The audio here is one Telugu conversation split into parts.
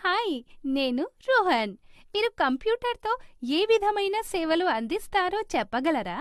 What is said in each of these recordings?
హాయ్ నేను రోహన్ మీరు కంప్యూటర్తో ఏ విధమైన సేవలు అందిస్తారో చెప్పగలరా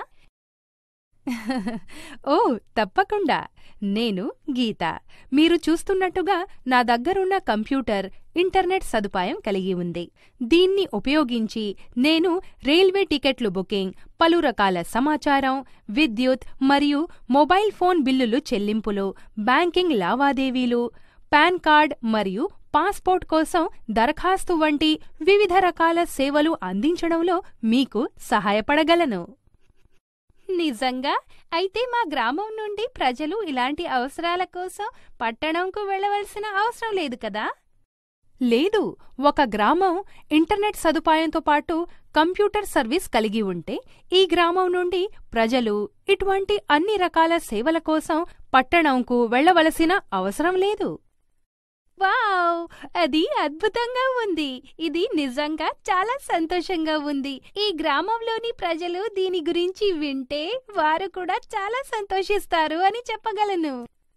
ఓ తప్పకుండా నేను గీత మీరు చూస్తున్నట్టుగా నా దగ్గరున్న కంప్యూటర్ ఇంటర్నెట్ సదుపాయం కలిగి ఉంది దీన్ని ఉపయోగించి నేను రైల్వే టికెట్లు బుకింగ్ పలు రకాల సమాచారం విద్యుత్ మరియు మొబైల్ ఫోన్ బిల్లులు చెల్లింపులు బ్యాంకింగ్ లావాదేవీలు పాన్ కార్డ్ మరియు పాస్పోర్ట్ కోసం దరఖాస్తు వంటి వివిధ రకాల సేవలు అందించడంలో మీకు సహాయపడగలను నిజంగా అయితే మా గ్రామం నుండి ప్రజలు ఇలాంటి అవసరాల కోసం పట్టణంకు వెళ్ళవలసిన అవసరం లేదు కదా లేదు ఒక గ్రామం ఇంటర్నెట్ సదుపాయంతో పాటు కంప్యూటర్ సర్వీస్ కలిగి ఉంటే ఈ గ్రామం నుండి ప్రజలు ఇటువంటి అన్ని రకాల సేవల కోసం పట్టణంకు వెళ్ళవలసిన అవసరం లేదు వావ్ అది అద్భుతంగా ఉంది ఇది నిజంగా చాలా సంతోషంగా ఉంది ఈ గ్రామంలోని ప్రజలు దీని గురించి వింటే వారు కూడా చాలా సంతోషిస్తారు అని చెప్పగలను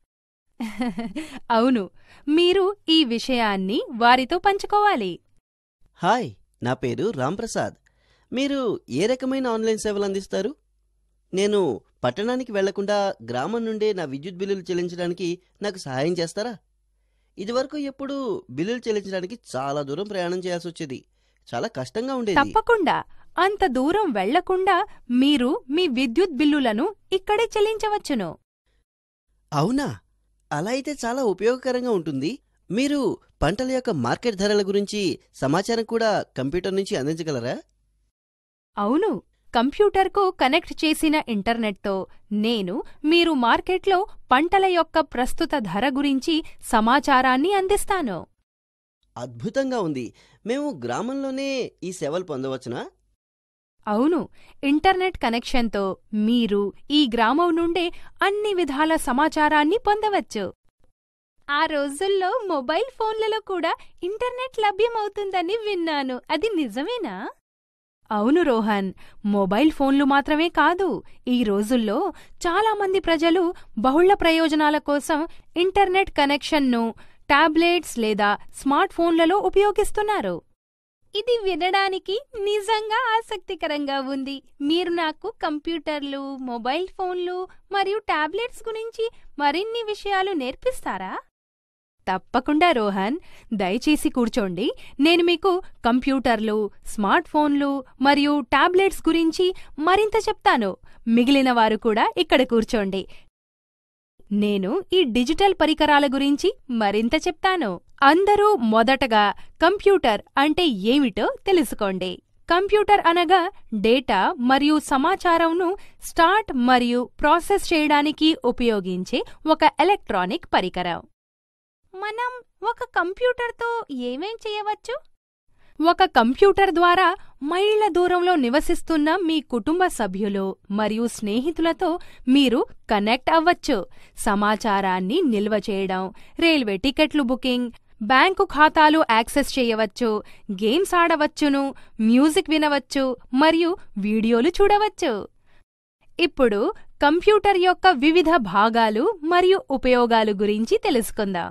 అవును మీరు ఈ విషయాన్ని వారితో పంచుకోవాలి హాయ్ నా పేరు రాంప్రసాద్ మీరు ఏ రకమైన ఆన్లైన్ సేవలు అందిస్తారు నేను పట్టణానికి వెళ్లకుండా గ్రామం నుండే నా విద్యుత్ బిల్లులు చెల్లించడానికి నాకు సహాయం చేస్తారా ఇదివరకు ఎప్పుడు బిల్లులు చెల్లించడానికి చాలా దూరం ప్రయాణం చేయాల్సి వచ్చేది చాలా కష్టంగా ఉండేది తప్పకుండా అంత దూరం వెళ్లకుండా మీరు మీ విద్యుత్ బిల్లులను ఇక్కడే చెల్లించవచ్చును అవునా అలా అయితే చాలా ఉపయోగకరంగా ఉంటుంది మీరు పంటల యొక్క మార్కెట్ ధరల గురించి సమాచారం కూడా కంప్యూటర్ నుంచి అందించగలరా అవును కంప్యూటర్కు కనెక్ట్ చేసిన ఇంటర్నెట్తో నేను మీరు మార్కెట్లో పంటల యొక్క ప్రస్తుత ధర గురించి సమాచారాన్ని అందిస్తాను అద్భుతంగా ఉంది మేము గ్రామంలోనే ఈ సేవలు పొందవచ్చునా అవును ఇంటర్నెట్ కనెక్షన్తో మీరు ఈ గ్రామం నుండే అన్ని విధాల సమాచారాన్ని పొందవచ్చు ఆ రోజుల్లో మొబైల్ ఫోన్లలో కూడా ఇంటర్నెట్ లభ్యమవుతుందని విన్నాను అది నిజమేనా అవును రోహన్ మొబైల్ ఫోన్లు మాత్రమే కాదు ఈ రోజుల్లో చాలామంది ప్రజలు బహుళ ప్రయోజనాల కోసం ఇంటర్నెట్ కనెక్షన్ను టాబ్లెట్స్ లేదా స్మార్ట్ ఫోన్లలో ఉపయోగిస్తున్నారు ఇది వినడానికి నిజంగా ఆసక్తికరంగా ఉంది మీరు నాకు కంప్యూటర్లు మొబైల్ ఫోన్లు మరియు టాబ్లెట్స్ గురించి మరిన్ని విషయాలు నేర్పిస్తారా తప్పకుండా రోహన్ దయచేసి కూర్చోండి నేను మీకు కంప్యూటర్లు స్మార్ట్ ఫోన్లు మరియు టాబ్లెట్స్ గురించి మరింత చెప్తాను మిగిలిన వారు కూడా ఇక్కడ కూర్చోండి నేను ఈ డిజిటల్ పరికరాల గురించి మరింత చెప్తాను అందరూ మొదటగా కంప్యూటర్ అంటే ఏమిటో తెలుసుకోండి కంప్యూటర్ అనగా డేటా మరియు సమాచారంను స్టార్ట్ మరియు ప్రాసెస్ చేయడానికి ఉపయోగించే ఒక ఎలక్ట్రానిక్ పరికరం మనం ఒక కంప్యూటర్తో ఏమేం చేయవచ్చు ఒక కంప్యూటర్ ద్వారా మైళ్ల దూరంలో నివసిస్తున్న మీ కుటుంబ సభ్యులు మరియు స్నేహితులతో మీరు కనెక్ట్ అవ్వచ్చు సమాచారాన్ని నిల్వ చేయడం రైల్వే టికెట్లు బుకింగ్ బ్యాంకు ఖాతాలు యాక్సెస్ చేయవచ్చు గేమ్స్ ఆడవచ్చును మ్యూజిక్ వినవచ్చు మరియు వీడియోలు చూడవచ్చు ఇప్పుడు కంప్యూటర్ యొక్క వివిధ భాగాలు మరియు ఉపయోగాలు గురించి తెలుసుకుందాం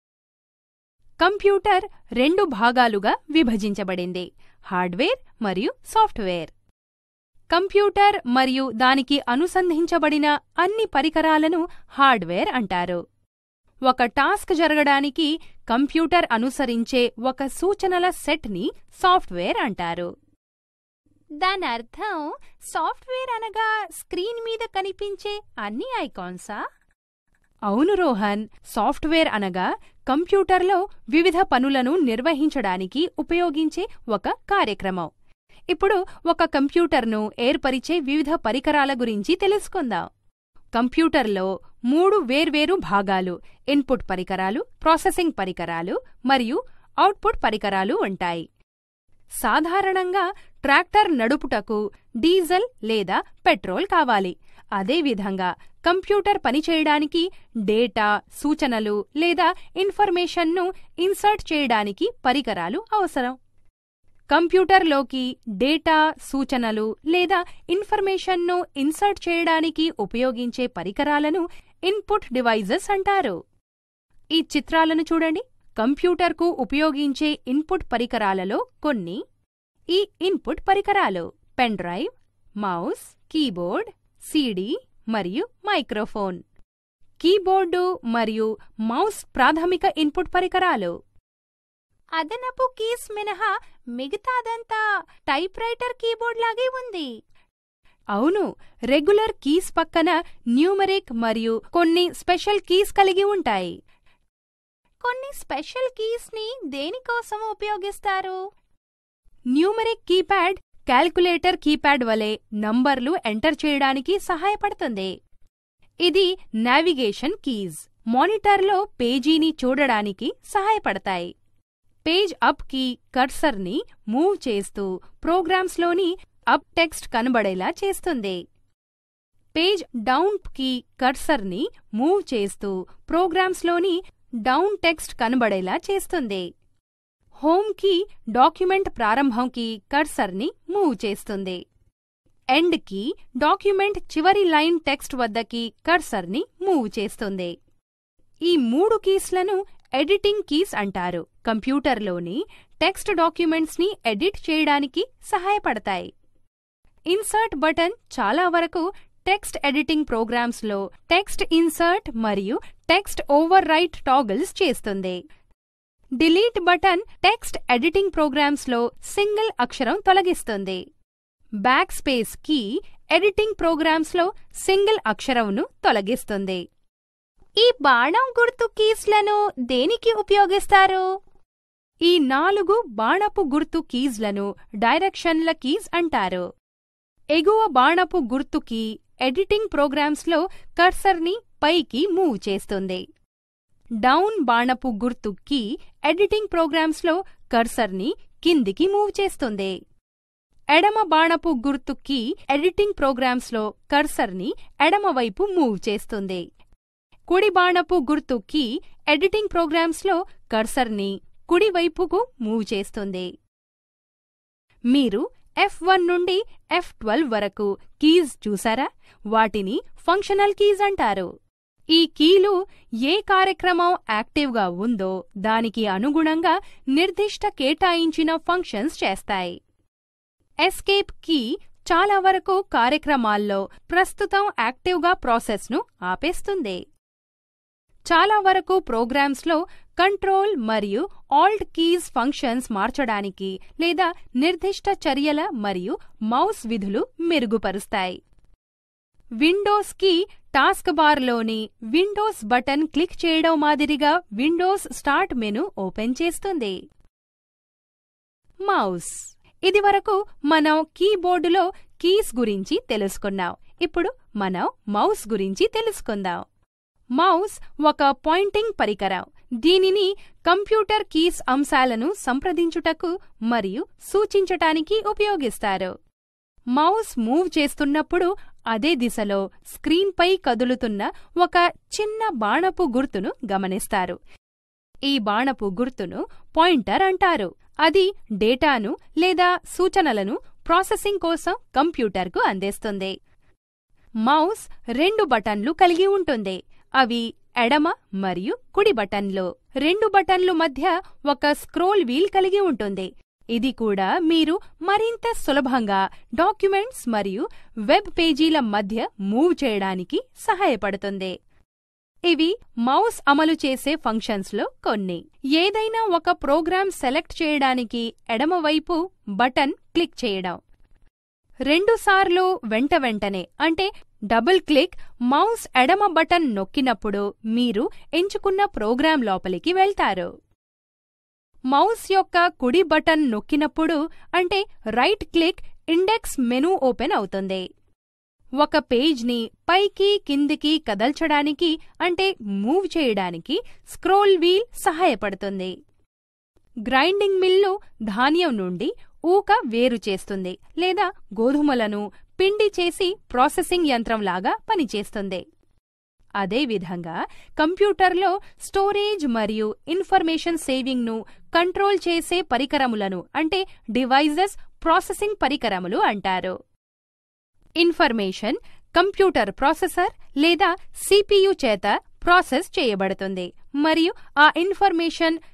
కంప్యూటర్ రెండు భాగాలుగా విభజించబడింది హార్డ్వేర్ మరియు సాఫ్ట్వేర్ కంప్యూటర్ మరియు దానికి అనుసంధించబడిన అన్ని పరికరాలను హార్డ్వేర్ అంటారు ఒక టాస్క్ జరగడానికి కంప్యూటర్ అనుసరించే ఒక సూచనల సెట్ని సాఫ్ట్వేర్ అంటారు దాని అర్థం సాఫ్ట్వేర్ అనగా స్క్రీన్ మీద కనిపించే అన్ని ఐకాన్సా అవును రోహన్ సాఫ్ట్వేర్ అనగా కంప్యూటర్లో వివిధ పనులను నిర్వహించడానికి ఉపయోగించే ఒక కార్యక్రమం ఇప్పుడు ఒక కంప్యూటర్ను ఏర్పరిచే వివిధ పరికరాల గురించి తెలుసుకుందాం కంప్యూటర్లో మూడు వేర్వేరు భాగాలు ఇన్పుట్ పరికరాలు ప్రాసెసింగ్ పరికరాలు మరియు అవుట్పుట్ పరికరాలు ఉంటాయి సాధారణంగా ట్రాక్టర్ నడుపుటకు డీజిల్ లేదా పెట్రోల్ కావాలి అదేవిధంగా కంప్యూటర్ పనిచేయడానికి డేటా సూచనలు లేదా ఇన్ఫర్మేషన్ను ఇన్సర్ట్ చేయడానికి పరికరాలు అవసరం కంప్యూటర్లోకి డేటా సూచనలు లేదా ఇన్ఫర్మేషన్ను ఇన్సర్ట్ చేయడానికి ఉపయోగించే పరికరాలను ఇన్పుట్ డివైజెస్ అంటారు ఈ చిత్రాలను చూడండి కంప్యూటర్కు ఉపయోగించే ఇన్పుట్ పరికరాలలో కొన్ని ఈ ఇన్పుట్ పరికరాలు pen drive mouse keyboard CD మరియు మైక్రోఫోన్ కీబోర్డు మరియు మౌస్ ప్రాథమిక ఇన్పుట్ పరికరాలు అదనపు కీస్ మినహా మిగతాదంతా టైప్రైటర్ కీబోర్డ్ లాగే ఉంది అవును రెగ్యులర్ కీస్ పక్కన న్యూమరిక్ మరియు కొన్ని స్పెషల్ కీస్ కలిగి ఉంటాయి కొన్ని స్పెషల్ కీస్ ని దేనికోసం ఉపయోగిస్తారు న్యూమరిక్ కీప్యాడ్ క్యాల్కులేటర్ కీప్యాడ్ వలె నంబర్లు ఎంటర్ చేయడానికి సహాయపడుతుంది ఇది నావిగేషన్ కీజ్ మానిటర్లో పేజీని చూడడానికి సహాయపడతాయి పేజ్ అప్ కి కర్సర్ని మూవ్ చేస్తూ ప్రోగ్రామ్స్లోని అప్ టెక్స్ట్ కనబడేలా చేస్తుంది పేజ్ డౌన్ కి కర్సర్ని మూవ్ చేస్తూ ప్రోగ్రామ్స్లోని డౌన్ టెక్స్ట్ కనబడేలా చేస్తుంది హోమ్ కి డాక్యుమెంట్ ప్రారంభంకి కర్సర్ని మూవ్ చేస్తుంది ఎండ్ కి డాక్యుమెంట్ చివరి లైన్ టెక్స్ట్ వద్దకి కర్సర్ని మూవ్ చేస్తుంది ఈ మూడు కీస్లను ఎడిటింగ్ కీస్ అంటారు కంప్యూటర్లోని టెక్స్ట్ డాక్యుమెంట్స్ ని ఎడిట్ చేయడానికి సహాయపడతాయి ఇన్సర్ట్ బటన్ చాలా వరకు టెక్స్ట్ ఎడిటింగ్ ప్రోగ్రామ్స్ లో టెక్స్ట్ ఇన్సర్ట్ మరియు టెక్స్ట్ ఓవర్ రైట్ టాగిల్స్ చేస్తుంది delete button text editing programs లో సింగిల్ అక్షరం తొలగిస్తుంది backspace key editing programs లో సింగిల్ అక్షరంను తొలగిస్తుంది ఈ బాణం గుర్తు కీస్లను దేనికి ఉపయోగిస్తారు ఈ నాలుగు బాణపు గుర్తు కీజ్లను డైరెక్షన్ల కీజ్ అంటారు ఎగువ బాణపు గుర్తు కీ ఎడిటింగ్ ప్రోగ్రామ్స్లో కర్సర్ని పైకి మూవ్ చేస్తుంది డౌన్ బాణపు గుర్తు కీ ఎడిటింగ్ ప్రోగ్రామ్స్లో కర్సర్ని కిందికి మూవ్ చేస్తుంది ఎడమ బాణపు గుర్తు కీ ఎడిటింగ్ ప్రోగ్రామ్స్లో కర్సర్ని ఎడమవైపు మూవ్ చేస్తుంది కుడి బాణపు గుర్తు కీ ఎడిటింగ్ ప్రోగ్రామ్స్లో కర్సర్ని కుడివైపుకు మూవ్ చేస్తుంది మీరు ఎఫ్ వన్ నుండి ఎఫ్ ట్వెల్వ్ వరకు కీస్ చూసారా వాటిని ఫంక్షనల్ కీస్ అంటారు ఈ కీలు ఏ కార్యక్రమం యాక్టివ్గా ఉందో దానికి అనుగుణంగా నిర్దిష్ట కేటాయించిన ఫంక్షన్స్ చేస్తాయి ఎస్కేప్ కీ చాలా వరకు కార్యక్రమాల్లో ప్రస్తుతం యాక్టివ్గా ప్రాసెస్ను ఆపేస్తుంది చాలా వరకు ప్రోగ్రామ్స్లో కంట్రోల్ మరియు ఆల్ట్ కీస్ ఫంక్షన్స్ మార్చడానికి లేదా నిర్దిష్ట చర్యల మరియు మౌస్ విధులు మెరుగుపరుస్తాయి విండోస్ కి టాస్క్ బార్లోని విండోస్ బటన్ క్లిక్ చేయడం మాదిరిగా విండోస్ స్టార్ట్ మెను ఓపెన్ చేస్తుంది మౌస్ ఇదివరకు మనం కీబోర్డులో కీస్ గురించి తెలుసుకున్నాం ఇప్పుడు మనం మౌస్ గురించి తెలుసుకుందాం మౌస్ ఒక పాయింటింగ్ పరికరం దీనిని కంప్యూటర్ కీస్ అంశాలను సంప్రదించుటకు మరియు సూచించటానికి ఉపయోగిస్తారు మౌస్ మూవ్ చేస్తున్నప్పుడు అదే దిశలో స్క్రీన్పై కదులుతున్న ఒక చిన్న బాణపు గుర్తును గమనిస్తారు ఈ బాణపు గుర్తును పాయింటర్ అంటారు అది డేటాను లేదా సూచనలను ప్రాసెసింగ్ కోసం కంప్యూటర్కు అందిస్తుంది మౌస్ రెండు బటన్లు కలిగి ఉంటుంది అవి ఎడమ మరియు కుడి బటన్లు రెండు బటన్లు మధ్య ఒక స్క్రోల్ వీల్ కలిగి ఉంటుంది ఇది కూడా మీరు మరింత సులభంగా డాక్యుమెంట్స్ మరియు వెబ్ పేజీల మధ్య మూవ్ చేయడానికి సహాయపడుతుంది ఇవి మౌస్ అమలు చేసే ఫంక్షన్స్లో కొన్ని ఏదైనా ఒక ప్రోగ్రామ్ సెలెక్ట్ చేయడానికి ఎడమవైపు బటన్ క్లిక్ చేయడం రెండుసార్లు వెంట వెంటనే అంటే డబుల్ క్లిక్ మౌస్ ఎడమ బటన్ నొక్కినప్పుడు మీరు ఎంచుకున్న ప్రోగ్రాం లోపలికి వెళ్తారు మౌస్ యొక్క కుడి బటన్ నొక్కినప్పుడు అంటే right click index menu open అవుతుంది ఒక పేజ్ని పైకి కిందికి కదల్చడానికి అంటే మూవ్ చేయడానికి స్క్రోల్ వీల్ సహాయపడుతుంది గ్రైండింగ్ మిల్లు ధాన్యం నుండి ఊక వేరు చేస్తుంది లేదా గోధుమలను పిండి చేసి ప్రాసెసింగ్ యంత్రంలాగా పనిచేస్తుంది అదేవిధంగా కంప్యూటర్లో స్టోరేజ్ మరియు ఇన్ఫర్మేషన్ సేవింగ్ను కంట్రోల్ చేసే పరికరములను అంటే డివైజెస్ ప్రాసెసింగ్ పరికరములు అంటారు ఇన్ఫర్మేషన్ కంప్యూటర్ ప్రాసెసర్ లేదా సిపియు చేత ప్రాసెస్ చేయబడుతుంది మరియు ఆ ఇన్ఫర్మేషన్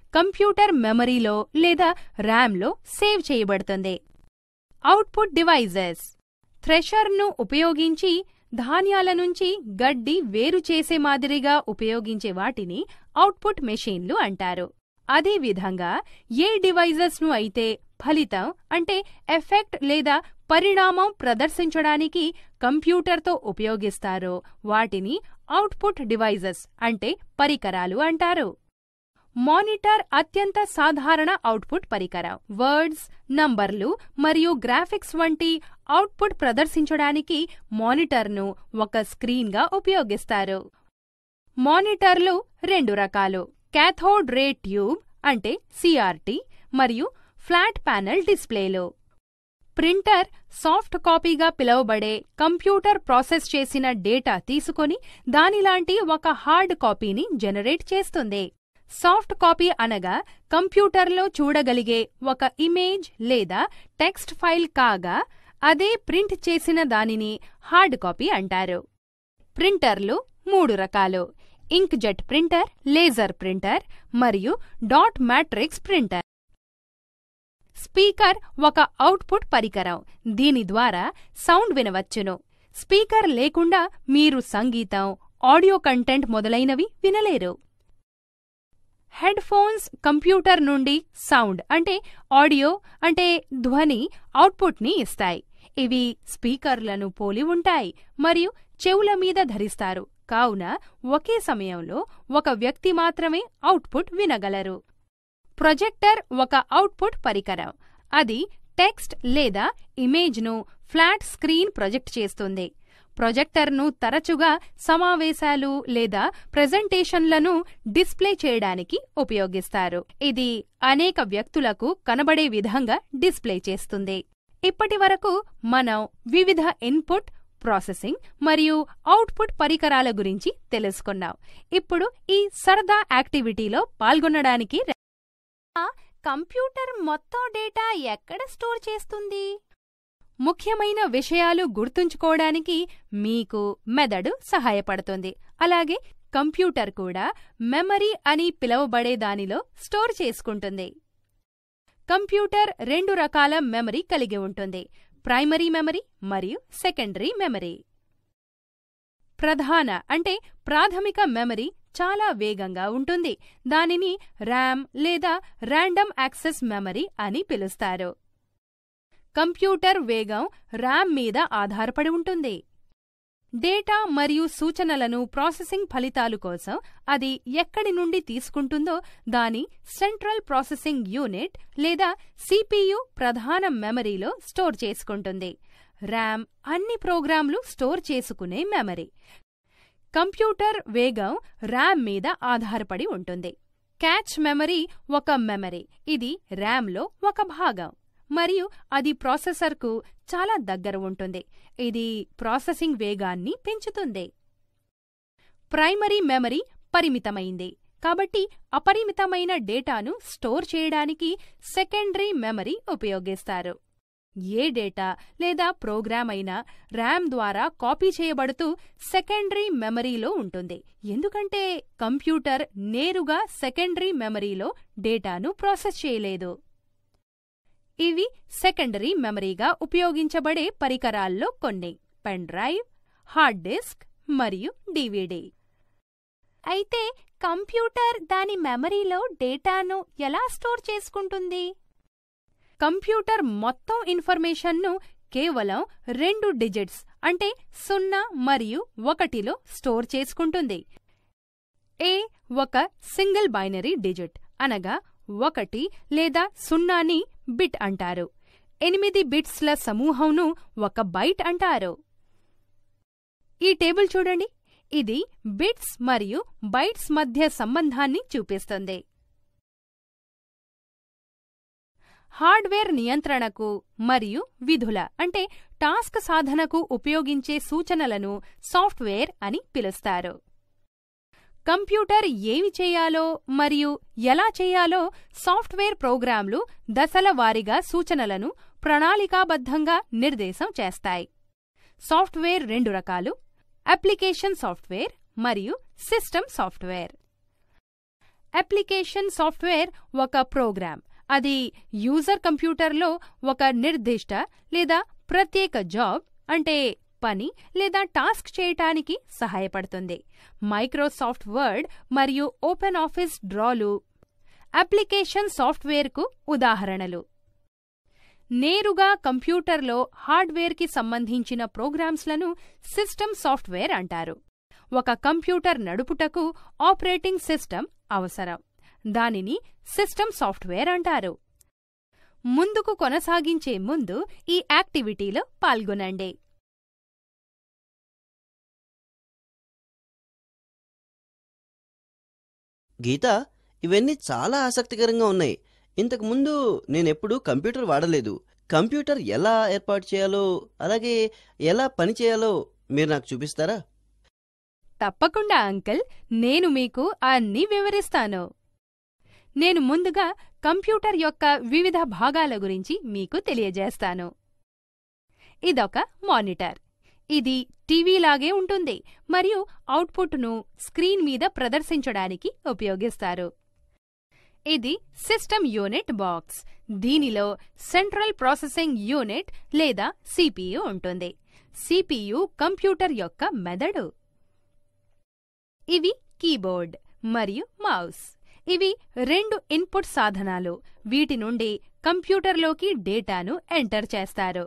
కంప్యూటర్ మెమరీలో లేదా ర్యామ్లో సేవ్ చేయబడుతుంది అవుట్పుట్ డివైజెస్ థ్రెషర్ను ఉపయోగించి ధాన్యాల నుంచి గడ్డి వేరు చేసే మాదిరిగా ఉపయోగించే వాటిని అవుట్పుట్ మెషీన్లు అంటారు అదేవిధంగా ఏ డివైజెస్ను అయితే ఫలితం అంటే ఎఫెక్ట్ లేదా పరిణామం ప్రదర్శించడానికి కంప్యూటర్తో ఉపయోగిస్తారో వాటిని అవుట్పుట్ డివైజెస్ అంటే పరికరాలు అంటారు మానిటర్ అత్యంత సాధారణ అవుట్పుట్ పరికరం వర్డ్స్ నంబర్లు మరియు గ్రాఫిక్స్ వంటి అవుట్పుట్ ప్రదర్శించడానికి మానిటర్ను ఒక స్క్రీన్గా ఉపయోగిస్తారు మానిటర్లు రెండు రకాలు క్యాథోడ్ రే ట్యూబ్ అంటే సిఆర్టీ మరియు ఫ్లాట్ ప్యానెల్ డిస్ప్లేలు ప్రింటర్ సాఫ్ట్ కాపీగా పిలువబడే కంప్యూటర్ ప్రాసెస్ చేసిన డేటా తీసుకొని దానిలాంటి ఒక హార్డ్ కాపీని జనరేట్ చేస్తుంది సాఫ్ట్ కాపీ అనగా కంప్యూటర్లో చూడగలిగే ఒక ఇమేజ్ లేదా టెక్స్ట్ ఫైల్ కాగా అదే ప్రింట్ చేసిన దానిని హార్డ్ కాపీ అంటారు ప్రింటర్లు మూడు రకాలు ఇంక్జెట్ ప్రింటర్ లేజర్ ప్రింటర్ మరియు డాట్ మ్యాట్రిక్స్ ప్రింటర్ స్పీకర్ ఒక అవుట్పుట్ పరికరం దీని ద్వారా సౌండ్ వినవచ్చును స్పీకర్ లేకుండా మీరు సంగీతం ఆడియో కంటెంట్ మొదలైనవి వినలేరు హెడ్ ఫోన్స్ కంప్యూటర్ నుండి సౌండ్ అంటే ఆడియో అంటే ధ్వని అవుట్పుట్ని ఇస్తాయి ఇవి స్పీకర్లను పోలి ఉంటాయి మరియు చెవుల మీద ధరిస్తారు కావున ఒకే సమయంలో ఒక వ్యక్తి మాత్రమే అవుట్పుట్ వినగలరు ప్రొజెక్టర్ ఒక అవుట్పుట్ పరికరం అది టెక్స్ట్ లేదా ఇమేజ్ను ఫ్లాట్ స్క్రీన్ ప్రొజెక్ట్ చేస్తుంది ప్రొజెక్టర్ను తరచుగా సమావేశాలు లేదా ప్రెజెంటేషన్లను డిస్ప్లే చేయడానికి ఉపయోగిస్తారు ఇది అనేక వ్యక్తులకు కనబడే విధంగా డిస్ప్లే చేస్తుంది ఇప్పటి వరకు మనం వివిధ ఇన్పుట్ ప్రాసెసింగ్ మరియు అవుట్పుట్ పరికరాల గురించి తెలుసుకున్నాం ఇప్పుడు ఈ సరదా యాక్టివిటీలో పాల్గొనడానికి ర- కంప్యూటర్ మొత్తం డేటా ఎక్కడ స్టోర్ చేస్తుంది ముఖ్యమైన విషయాలు గుర్తుంచుకోవడానికి మీకు మెదడు సహాయపడుతుంది అలాగే కంప్యూటర్ కూడా మెమరీ అని పిలువబడే దానిలో స్టోర్ చేసుకుంటుంది కంప్యూటర్ రెండు రకాల మెమరీ కలిగి ఉంటుంది ప్రైమరీ మెమరీ మరియు సెకండరీ మెమరీ ప్రధాన అంటే ప్రాథమిక మెమరీ చాలా వేగంగా ఉంటుంది దానిని ర్యామ్ లేదా ర్యాండమ్ యాక్సెస్ మెమరీ అని పిలుస్తారు కంప్యూటర్ వేగం ర్యామ్ మీద ఆధారపడి ఉంటుంది డేటా మరియు సూచనలను ప్రాసెసింగ్ ఫలితాలు కోసం అది ఎక్కడి నుండి తీసుకుంటుందో దాని సెంట్రల్ ప్రాసెసింగ్ యూనిట్ లేదా సిపియు ప్రధాన మెమరీలో స్టోర్ చేసుకుంటుంది ర్యామ్ అన్ని ప్రోగ్రాంలు స్టోర్ చేసుకునే మెమరీ కంప్యూటర్ వేగం ర్యామ్ మీద ఆధారపడి ఉంటుంది క్యాచ్ మెమరీ ఒక మెమరీ ఇది ర్యామ్లో ఒక భాగం మరియు అది ప్రాసెసర్కు చాలా దగ్గర ఉంటుంది ఇది ప్రాసెసింగ్ వేగాన్ని పెంచుతుంది ప్రైమరీ మెమరీ పరిమితమైంది కాబట్టి అపరిమితమైన డేటాను స్టోర్ చేయడానికి సెకండరీ మెమరీ ఉపయోగిస్తారు ఏ డేటా లేదా ప్రోగ్రామ్ అయినా ర్యామ్ ద్వారా కాపీ చేయబడుతూ సెకండరీ మెమరీలో ఉంటుంది ఎందుకంటే కంప్యూటర్ నేరుగా సెకండరీ మెమరీలో డేటాను ప్రాసెస్ చేయలేదు ఇవి సెకండరీ మెమరీగా ఉపయోగించబడే పరికరాల్లో కొన్ని పెన్ డ్రైవ్ హార్డ్ డిస్క్ మరియు డివిడి అయితే కంప్యూటర్ దాని మెమరీలో డేటాను ఎలా స్టోర్ చేసుకుంటుంది కంప్యూటర్ మొత్తం ఇన్ఫర్మేషన్ను కేవలం రెండు డిజిట్స్ అంటే సున్నా మరియు ఒకటిలో స్టోర్ చేసుకుంటుంది ఏ ఒక సింగిల్ బైనరీ డిజిట్ అనగా ఒకటి లేదా సున్నాని బిట్ అంటారు ఎనిమిది బిట్స్ల సమూహంను ఒక బైట్ అంటారు ఈ టేబుల్ చూడండి ఇది బిట్స్ మరియు బైట్స్ మధ్య సంబంధాన్ని చూపిస్తుంది హార్డ్వేర్ నియంత్రణకు మరియు విధుల అంటే టాస్క్ సాధనకు ఉపయోగించే సూచనలను సాఫ్ట్వేర్ అని పిలుస్తారు కంప్యూటర్ ఏమి చేయాలో మరియు ఎలా చేయాలో సాఫ్ట్వేర్ ప్రోగ్రాంలు దశల వారీగా సూచనలను ప్రణాళికాబద్ధంగా నిర్దేశం చేస్తాయి సాఫ్ట్వేర్ రెండు రకాలు అప్లికేషన్ సాఫ్ట్వేర్ మరియు సిస్టమ్ సాఫ్ట్వేర్ అప్లికేషన్ సాఫ్ట్వేర్ ఒక ప్రోగ్రామ్ అది యూజర్ కంప్యూటర్లో ఒక నిర్దిష్ట లేదా ప్రత్యేక జాబ్ అంటే పని లేదా టాస్క్ చేయటానికి సహాయపడుతుంది మైక్రోసాఫ్ట్ వర్డ్ మరియు ఓపెన్ ఆఫీస్ డ్రాలు అప్లికేషన్ సాఫ్ట్వేర్కు ఉదాహరణలు నేరుగా కంప్యూటర్లో హార్డ్వేర్కి సంబంధించిన ప్రోగ్రామ్స్లను సిస్టమ్ సాఫ్ట్వేర్ అంటారు ఒక కంప్యూటర్ నడుపుటకు ఆపరేటింగ్ సిస్టమ్ అవసరం దానిని సిస్టమ్ సాఫ్ట్వేర్ అంటారు ముందుకు కొనసాగించే ముందు ఈ యాక్టివిటీలో పాల్గొనండి గీత ఇవన్నీ చాలా ఆసక్తికరంగా ఉన్నాయి ఇంతకు ముందు నేనెప్పుడూ కంప్యూటర్ వాడలేదు కంప్యూటర్ ఎలా ఏర్పాటు చేయాలో అలాగే ఎలా పని చేయాలో మీరు నాకు చూపిస్తారా తప్పకుండా అంకుల్ నేను మీకు అన్నీ వివరిస్తాను నేను ముందుగా కంప్యూటర్ యొక్క వివిధ భాగాల గురించి మీకు తెలియజేస్తాను ఇదొక మానిటర్ ఇది టీవీలాగే ఉంటుంది మరియు అవుట్పుట్ను స్క్రీన్ మీద ప్రదర్శించడానికి ఉపయోగిస్తారు ఇది సిస్టమ్ యూనిట్ బాక్స్ దీనిలో సెంట్రల్ ప్రాసెసింగ్ యూనిట్ లేదా సిపియు ఉంటుంది సిపియు కంప్యూటర్ యొక్క మెదడు ఇవి కీబోర్డ్ మరియు మౌస్ ఇవి రెండు ఇన్పుట్ సాధనాలు వీటి నుండి కంప్యూటర్లోకి డేటాను ఎంటర్ చేస్తారు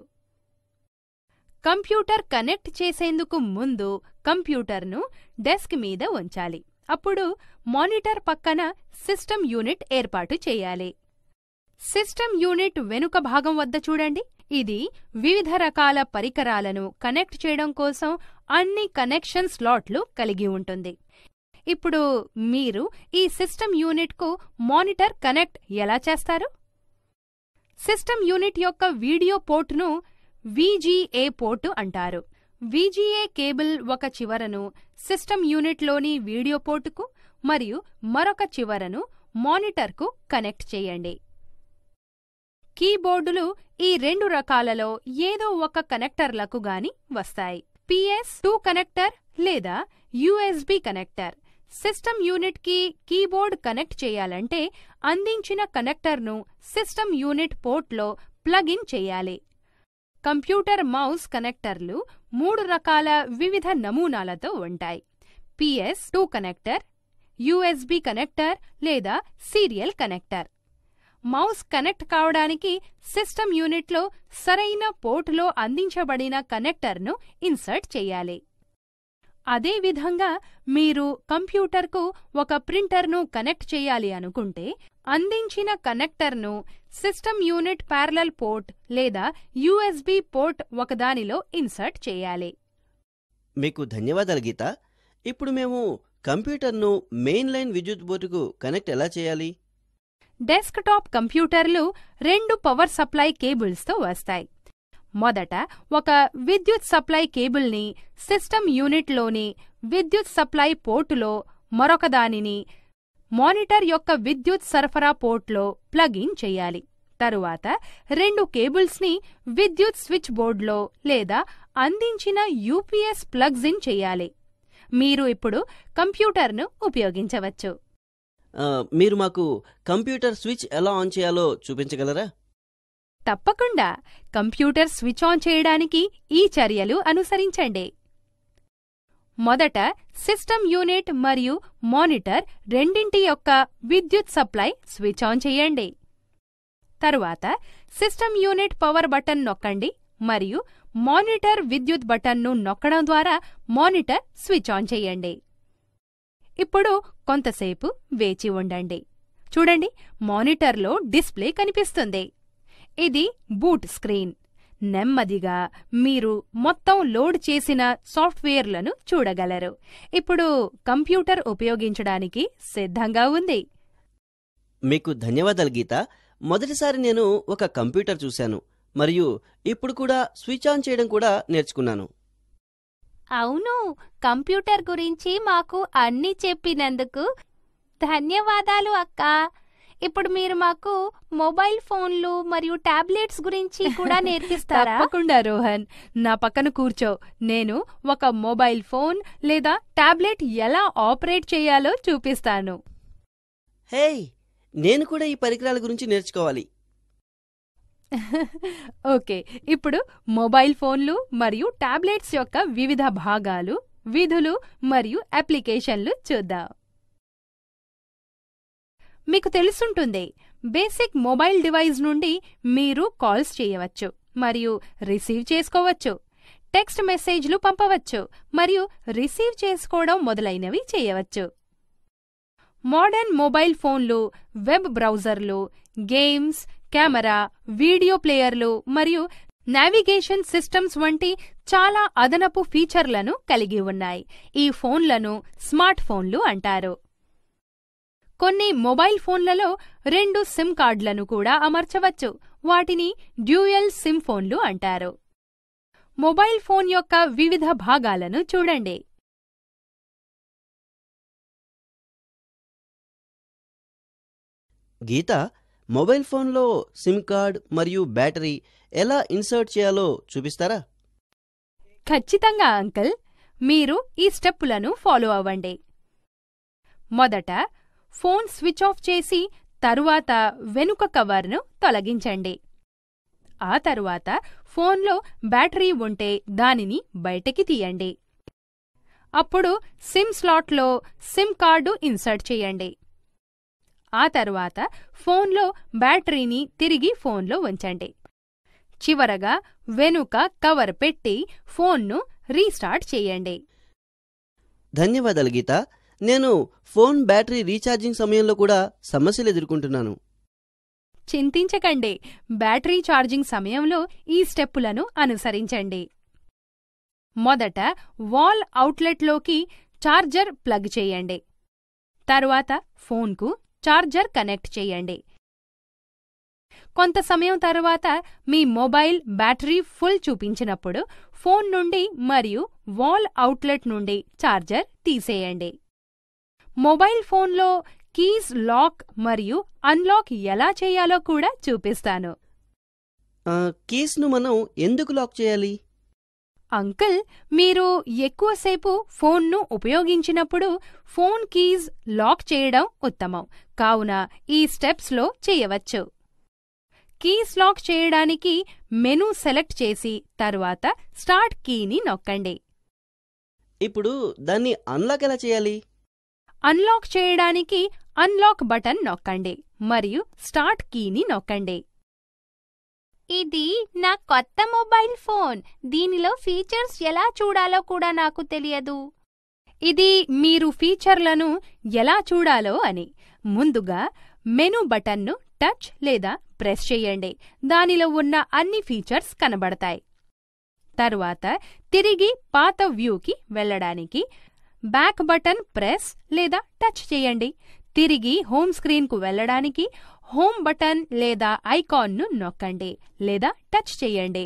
కంప్యూటర్ కనెక్ట్ చేసేందుకు ముందు కంప్యూటర్ను డెస్క్ మీద ఉంచాలి అప్పుడు మానిటర్ పక్కన సిస్టమ్ యూనిట్ ఏర్పాటు చేయాలి సిస్టమ్ యూనిట్ వెనుక భాగం వద్ద చూడండి ఇది వివిధ రకాల పరికరాలను కనెక్ట్ చేయడం కోసం అన్ని కనెక్షన్ స్లాట్లు కలిగి ఉంటుంది ఇప్పుడు మీరు ఈ సిస్టమ్ యూనిట్కు మానిటర్ కనెక్ట్ ఎలా చేస్తారు సిస్టమ్ యూనిట్ యొక్క వీడియో పోర్టును విజిఏ పోర్టు అంటారు విజిఏ కేబుల్ ఒక చివరను సిస్టమ్ యూనిట్లోని వీడియో పోర్టుకు మరియు మరొక చివరను మానిటర్కు కనెక్ట్ చేయండి కీబోర్డులు ఈ రెండు రకాలలో ఏదో ఒక కనెక్టర్లకు గాని వస్తాయి పిఎస్ టూ కనెక్టర్ లేదా యుఎస్బి కనెక్టర్ సిస్టమ్ యూనిట్ కి కీబోర్డ్ కనెక్ట్ చేయాలంటే అందించిన కనెక్టర్ను సిస్టమ్ యూనిట్ పోర్ట్లో ప్లగ్ ఇన్ చేయాలి కంప్యూటర్ మౌస్ కనెక్టర్లు మూడు రకాల వివిధ నమూనాలతో ఉంటాయి PS two connector USB connector లేదా సీరియల్ కనెక్టర్ మౌస్ కనెక్ట్ కావడానికి సిస్టమ్ యూనిట్లో సరైన పోర్టులో అందించబడిన కనెక్టర్ను ఇన్సర్ట్ చేయాలి అదేవిధంగా మీరు కంప్యూటర్కు ఒక ప్రింటర్ను కనెక్ట్ చేయాలి అనుకుంటే అందించిన కనెక్టర్ను సిస్టమ్ యూనిట్ ప్యారలల్ పోర్ట్ లేదా యుఎస్బి పోర్ట్ ఒకదానిలో ఇన్సర్ట్ చేయాలి మీకు ధన్యవాదాలు గీత ఇప్పుడు మేము కంప్యూటర్ను మెయిన్ లైన్ విద్యుత్ బోర్డుకు కనెక్ట్ ఎలా చేయాలి డెస్క్టాప్ కంప్యూటర్లు రెండు పవర్ సప్లై కేబుల్స్తో వస్తాయి మొదట ఒక విద్యుత్ సప్లై కేబుల్ని సిస్టమ్ యూనిట్లోని విద్యుత్ సప్లై పోర్టులో మరొకదానిని మానిటర్ యొక్క విద్యుత్ సరఫరా పోర్ట్లో ప్లగ్ ఇన్ చేయాలి తరువాత రెండు కేబుల్స్ని విద్యుత్ స్విచ్ బోర్డ్లో లేదా అందించిన యూపీఎస్ ప్లగ్స్ ఇన్ చేయాలి మీరు ఇప్పుడు కంప్యూటర్ను ఉపయోగించవచ్చు ఆ, మీరు మాకు కంప్యూటర్ స్విచ్ ఎలా ఆన్ చేయాలో చూపించగలరా తప్పకుండా కంప్యూటర్ స్విచ్ ఆన్ చేయడానికి ఈ చర్యలు అనుసరించండి మొదట సిస్టమ్ యూనిట్ మరియు మానిటర్ రెండింటి యొక్క విద్యుత్ సప్లై స్విచ్ ఆన్ చేయండి తరువాత సిస్టమ్ యూనిట్ పవర్ బటన్ నొక్కండి మరియు మానిటర్ విద్యుత్ బటన్ను నొక్కడం ద్వారా మానిటర్ స్విచ్ ఆన్ చేయండి ఇప్పుడు కొంతసేపు వేచి ఉండండి చూడండి మానిటర్లో డిస్ప్లే కనిపిస్తుంది ఇది బూట్ స్క్రీన్ నెమ్మదిగా మీరు మొత్తం లోడ్ చేసిన సాఫ్ట్వేర్లను చూడగలరు ఇప్పుడు కంప్యూటర్ ఉపయోగించడానికి సిద్ధంగా ఉంది మీకు ధన్యవాదాలు గీత మొదటిసారి నేను ఒక కంప్యూటర్ చూశాను మరియు ఇప్పుడు కూడా స్విచ్ ఆన్ చేయడం కూడా నేర్చుకున్నాను అవును కంప్యూటర్ గురించి మాకు అన్ని చెప్పినందుకు ధన్యవాదాలు అక్క ఇప్పుడు మీరు మాకు మొబైల్ ఫోన్లు మరియు టాబ్లెట్స్ గురించి కూడా నేర్పిస్తారా తప్పకుండా రోహన్ నా పక్కన కూర్చో నేను ఒక మొబైల్ ఫోన్ లేదా టాబ్లెట్ ఎలా ఆపరేట్ చేయాలో చూపిస్తాను హేయ్ నేను కూడా ఈ పరికరాల గురించి నేర్చుకోవాలి ఓకే ఇప్పుడు మొబైల్ ఫోన్లు మరియు టాబ్లెట్స్ యొక్క వివిధ భాగాలు విధులు మరియు అప్లికేషన్లు చూద్దాం మీకు తెలుసుంటుంది బేసిక్ మొబైల్ డివైస్ నుండి మీరు కాల్స్ చేయవచ్చు మరియు రిసీవ్ చేసుకోవచ్చు టెక్స్ట్ మెసేజ్లు పంపవచ్చు మరియు రిసీవ్ చేసుకోవడం మొదలైనవి చేయవచ్చు మోడర్న్ మొబైల్ ఫోన్లు వెబ్ బ్రౌజర్లు గేమ్స్ కెమెరా వీడియో ప్లేయర్లు మరియు నావిగేషన్ సిస్టమ్స్ వంటి చాలా అదనపు ఫీచర్లను కలిగి ఉన్నాయి ఈ ఫోన్లను స్మార్ట్ ఫోన్లు అంటారు కొన్ని మొబైల్ ఫోన్లలో రెండు సిమ్ కార్డులను కూడా అమర్చవచ్చు వాటిని డ్యూయల్ సిమ్ ఫోన్లు అంటారు మొబైల్ ఫోన్ యొక్క వివిధ భాగాలను చూడండి గీత మొబైల్ ఫోన్లో సిమ్ కార్డ్ మరియు బ్యాటరీ ఎలా ఇన్సర్ట్ చేయాలో చూపిస్తారా ఖచ్చితంగా అంకుల్ మీరు ఈ స్టెప్పులను ఫాలో అవ్వండి మొదట ఫోన్ స్విచ్ ఆఫ్ చేసి తరువాత వెనుక కవర్ను తొలగించండి ఆ తరువాత ఫోన్లో బ్యాటరీ ఉంటే దానిని బయటకి తీయండి అప్పుడు సిమ్ స్లాట్లో సిమ్ కార్డు ఇన్సర్ట్ చేయండి ఆ తరువాత ఫోన్లో బ్యాటరీని తిరిగి ఫోన్లో ఉంచండి చివరగా వెనుక కవర్ పెట్టి ఫోన్ను రీస్టార్ట్ చేయండి ధన్యవాదాలు గీత నేను ఫోన్ బ్యాటరీ రీఛార్జింగ్ సమయంలో కూడా సమస్యలు ఎదుర్కొంటున్నాను చింతించకండి బ్యాటరీ ఛార్జింగ్ సమయంలో ఈ స్టెప్పులను అనుసరించండి మొదట వాల్ అవుట్లెట్లోకి ఛార్జర్ ప్లగ్ చేయండి తరువాత ఫోన్కు ఛార్జర్ కనెక్ట్ చేయండి కొంత సమయం తరువాత మీ మొబైల్ బ్యాటరీ ఫుల్ చూపించినప్పుడు ఫోన్ నుండి మరియు వాల్ అవుట్లెట్ నుండి ఛార్జర్ తీసేయండి మొబైల్ ఫోన్లో కీస్ లాక్ మరియు అన్లాక్ ఎలా చేయాలో కూడా చూపిస్తాను ఆ, కీస్ను మనం ఎందుకు లాక్ చేయాలి అంకుల్ మీరు ఎక్కువసేపు ఫోన్ను ఉపయోగించినప్పుడు ఫోన్ కీస్ లాక్ చేయడం ఉత్తమం కావున ఈ స్టెప్స్లో చేయవచ్చు కీస్ లాక్ చేయడానికి మెనూ సెలెక్ట్ చేసి తరువాత స్టార్ట్ కీని నొక్కండి ఇప్పుడు దాన్ని అన్లాక్ ఎలా చేయాలి అన్లాక్ చేయడానికి అన్లాక్ బటన్ నొక్కండి మరియు స్టార్ట్ కీని నొక్కండి ఇది నా కొత్త మొబైల్ ఫోన్ దీనిలో ఫీచర్స్ ఎలా చూడాలో కూడా నాకు తెలియదు ఇది మీరు ఫీచర్లను ఎలా చూడాలో అని ముందుగా మెనూ బటన్ను టచ్ లేదా ప్రెస్ చేయండి దానిలో ఉన్న అన్ని ఫీచర్స్ కనబడతాయి తరువాత తిరిగి పాత వ్యూకి వెళ్ళడానికి బ్యాక్ బటన్ ప్రెస్ లేదా టచ్ చేయండి తిరిగి హోమ్ స్క్రీన్కు వెళ్ళడానికి హోమ్ బటన్ లేదా ఐకాన్ను నొక్కండి లేదా టచ్ చేయండి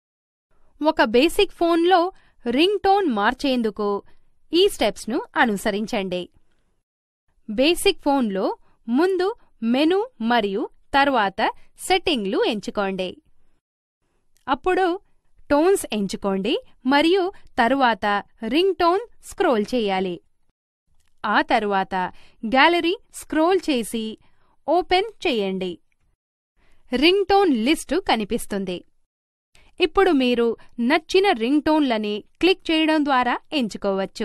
ఒక బేసిక్ ఫోన్లో రింగ్ టోన్ మార్చేందుకు ఈ స్టెప్స్ను అనుసరించండి బేసిక్ ఫోన్లో ముందు మెను మరియు తర్వాత సెట్టింగ్లు ఎంచుకోండి అప్పుడు టోన్స్ ఎంచుకోండి మరియు తరువాత రింగ్ టోన్ స్క్రోల్ చేయాలి ఆ తరువాత గ్యాలరీ స్క్రోల్ చేసి ఓపెన్ చేయండి రింగ్ టోన్ లిస్టు కనిపిస్తుంది ఇప్పుడు మీరు నచ్చిన రింగ్ టోన్లని క్లిక్ చేయడం ద్వారా ఎంచుకోవచ్చు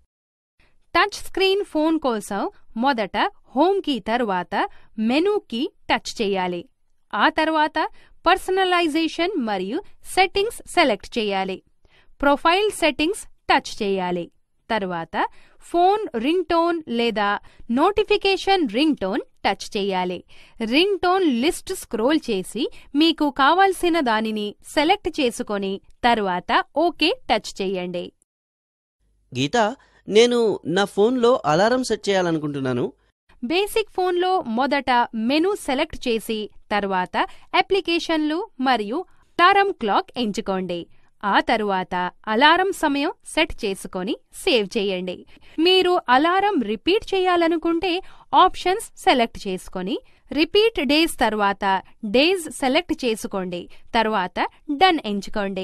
టచ్ స్క్రీన్ ఫోన్ కోసం మొదట హోమ్ కీ తరువాత మెనూకి టచ్ చేయాలి ఆ తర్వాత పర్సనలైజేషన్ మరియు సెట్టింగ్స్ సెలెక్ట్ చేయాలి ప్రొఫైల్ సెట్టింగ్స్ టచ్ చేయాలి తరువాత ఫోన్ రింగ్ టోన్ లేదా నోటిఫికేషన్ రింగ్ టోన్ టచ్ చేయాలి రింగ్ టోన్ లిస్ట్ స్క్రోల్ చేసి మీకు కావాల్సిన దానిని సెలెక్ట్ చేసుకొని తరువాత ఓకే టచ్ చేయండి గీత నేను నా ఫోన్లో అలారం సెట్ చేయాలనుకుంటున్నాను బేసిక్ ఫోన్లో మొదట మెనూ సెలెక్ట్ చేసి తరువాత అప్లికేషన్లు మరియు అలారం క్లాక్ ఎంచుకోండి ఆ తరువాత అలారం సమయం సెట్ చేసుకొని సేవ్ చేయండి మీరు అలారం రిపీట్ చేయాలనుకుంటే ఆప్షన్స్ సెలెక్ట్ చేసుకొని రిపీట్ డేస్ తర్వాత డేస్ సెలెక్ట్ చేసుకోండి తరువాత డన్ ఎంచుకోండి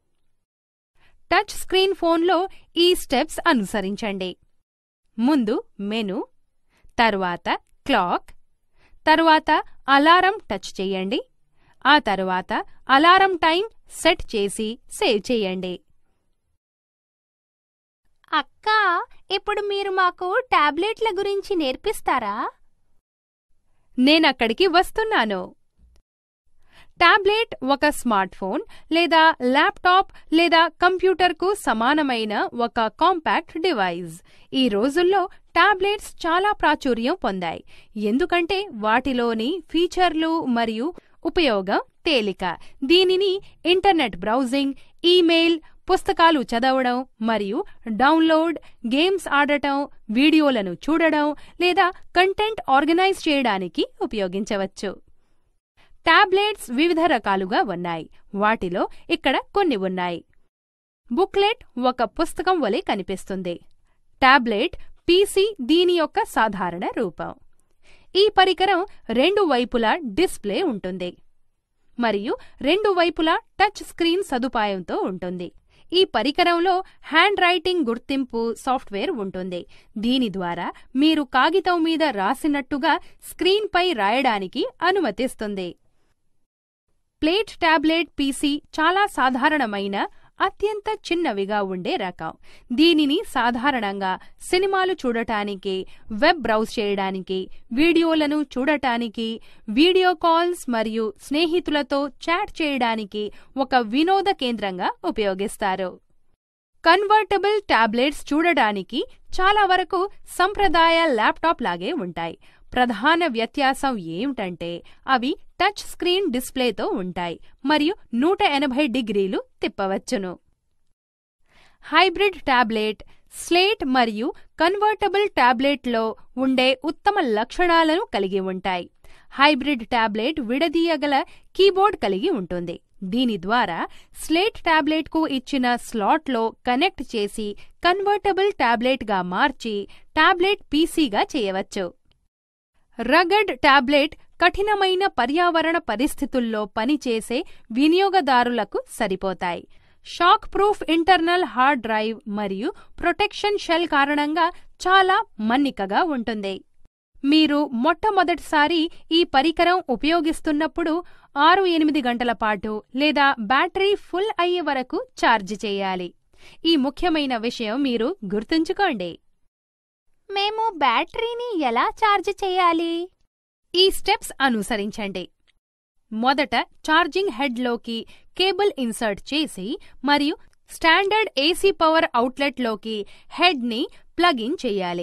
టచ్ స్క్రీన్ ఫోన్లో ఈ స్టెప్స్ అనుసరించండి ముందు మెను తరువాత క్లాక్ తరువాత అలారం టచ్ చేయండి ఆ తరువాత అలారం టైం సెట్ చేసి సేవ్ చేయండి అక్క ఇప్పుడు మీరు మాకు టాబ్లెట్ల గురించి నేర్పిస్తారా నేనక్కడికి వస్తున్నాను టాబ్లెట్ ఒక స్మార్ట్ ఫోన్ లేదా ల్యాప్టాప్ లేదా కంప్యూటర్కు సమానమైన ఒక కాంపాక్ట్ డివైస్ ఈ రోజుల్లో టాబ్లెట్స్ చాలా ప్రాచుర్యం పొందాయి ఎందుకంటే వాటిలోని ఫీచర్లు మరియు ఉపయోగం తేలిక దీనిని ఇంటర్నెట్ బ్రౌజింగ్ ఈమెయిల్ పుస్తకాలు చదవడం మరియు డౌన్లోడ్ గేమ్స్ ఆడటం వీడియోలను చూడడం లేదా కంటెంట్ ఆర్గనైజ్ చేయడానికి ఉపయోగించవచ్చు టాబ్లెట్స్ వివిధ రకాలుగా ఉన్నాయి వాటిలో ఇక్కడ కొన్ని ఉన్నాయి బుక్లెట్ ఒక పుస్తకం వలె కనిపిస్తుంది టాబ్లెట్ పీసీ దీని యొక్క సాధారణ రూపం ఈ పరికరం రెండు వైపులా డిస్ప్లే ఉంటుంది మరియు రెండు వైపులా టచ్ స్క్రీన్ సదుపాయంతో ఉంటుంది ఈ పరికరంలో హ్యాండ్ రైటింగ్ గుర్తింపు సాఫ్ట్వేర్ ఉంటుంది దీని ద్వారా మీరు కాగితం మీద రాసినట్టుగా స్క్రీన్పై రాయడానికి అనుమతిస్తుంది ప్లేట్ టాబ్లెట్ పీసీ చాలా సాధారణమైన అత్యంత చిన్నవిగా ఉండే రకం దీనిని సాధారణంగా సినిమాలు చూడటానికి వెబ్ బ్రౌజ్ చేయడానికి వీడియోలను చూడటానికి వీడియో కాల్స్ మరియు స్నేహితులతో చాట్ చేయడానికి ఒక వినోద కేంద్రంగా ఉపయోగిస్తారు కన్వర్టబుల్ టాబ్లెట్స్ చూడడానికి చాలా వరకు సంప్రదాయ ల్యాప్టాప్ లాగే ఉంటాయి ప్రధాన వ్యత్యాసం ఏమిటంటే అవి టచ్ స్క్రీన్ డిస్ప్లేతో ఉంటాయి మరియు నూట ఎనభై డిగ్రీలు తిప్పవచ్చును హైబ్రిడ్ టాబ్లెట్ స్లేట్ మరియు కన్వర్టబుల్ టాబ్లెట్లో ఉండే ఉత్తమ లక్షణాలను కలిగి ఉంటాయి హైబ్రిడ్ టాబ్లెట్ విడదీయగల కీబోర్డ్ కలిగి ఉంటుంది దీని ద్వారా స్లేట్ టాబ్లెట్కు ఇచ్చిన స్లాట్లో కనెక్ట్ చేసి కన్వర్టబుల్ టాబ్లెట్గా మార్చి టాబ్లెట్ పీసీగా చేయవచ్చు రగడ్ టాబ్లెట్ కఠినమైన పర్యావరణ పరిస్థితుల్లో పనిచేసే వినియోగదారులకు సరిపోతాయి shock proof internal hard drive మరియు ప్రొటెక్షన్ షెల్ కారణంగా చాలా మన్నికగా ఉంటుంది మీరు మొట్టమొదటిసారి ఈ పరికరం ఉపయోగిస్తున్నప్పుడు ఆరు ఎనిమిది గంటల పాటు లేదా బ్యాటరీ ఫుల్ అయ్యే వరకు ఛార్జ్ చేయాలి ఈ ముఖ్యమైన విషయం మీరు గుర్తుంచుకోండి మేము బ్యాటరీని ఎలా ఛార్జ్ చేయాలి ఈ స్టెప్స్ అనుసరించండి మొదట ఛార్జింగ్ హెడ్లోకి కేబుల్ ఇన్సర్ట్ చేసి మరియు స్టాండర్డ్ ఏసీ పవర్ అవుట్లెట్లోకి హెడ్ని ప్లగ్ ఇన్ చేయాలి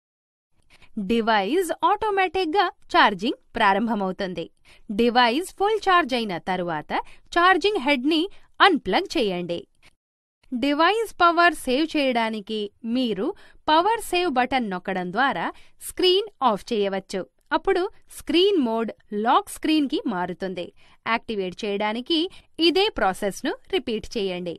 డివైస్ ఆటోమేటిక్గా ఛార్జింగ్ ప్రారంభమవుతుంది డివైస్ ఫుల్ ఛార్జ్ అయిన తరువాత ఛార్జింగ్ హెడ్ని అన్ప్లగ్ చేయండి డివైస్ పవర్ సేవ్ చేయడానికి మీరు పవర్ సేవ్ బటన్ నొక్కడం ద్వారా స్క్రీన్ ఆఫ్ చేయవచ్చు అప్పుడు స్క్రీన్ మోడ్ లాక్ స్క్రీన్కి మారుతుంది యాక్టివేట్ చేయడానికి ఇదే ప్రాసెస్ను రిపీట్ చేయండి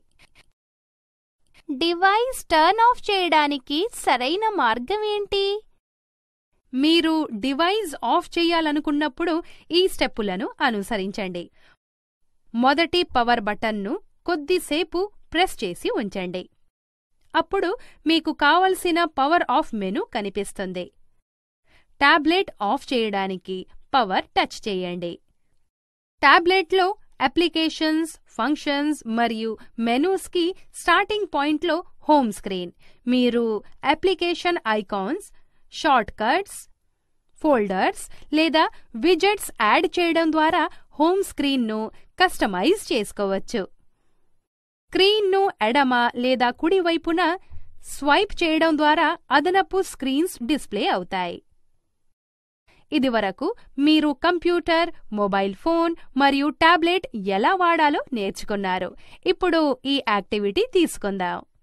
డివైస్ టర్న్ ఆఫ్ చేయడానికి సరైన మార్గం ఏంటి మీరు డివైస్ ఆఫ్ చేయాలనుకున్నప్పుడు ఈ స్టెప్పులను అనుసరించండి మొదటి పవర్ బటన్ను కొద్దిసేపు ప్రెస్ చేసి ఉంచండి అప్పుడు మీకు కావలసిన పవర్ ఆఫ్ మెను కనిపిస్తుంది టాబ్లెట్ ఆఫ్ చేయడానికి పవర్ టచ్ చేయండి టాబ్లెట్లో అప్లికేషన్స్ ఫంక్షన్స్ మరియు మెనూస్కి స్టార్టింగ్ పాయింట్లో హోమ్ స్క్రీన్ మీరు application icons shortcuts folders లేదా విజెట్స్ యాడ్ చేయడం ద్వారా హోమ్ స్క్రీన్ను కస్టమైజ్ చేసుకోవచ్చు స్క్రీన్ను ఎడమ లేదా కుడి వైపున స్వైప్ చేయడం ద్వారా అదనపు స్క్రీన్స్ డిస్ప్లే అవుతాయి ఇదివరకు మీరు కంప్యూటర్ మొబైల్ ఫోన్ మరియు టాబ్లెట్ ఎలా వాడాలో నేర్చుకున్నారు ఇప్పుడు ఈ యాక్టివిటీ తీసుకుందాం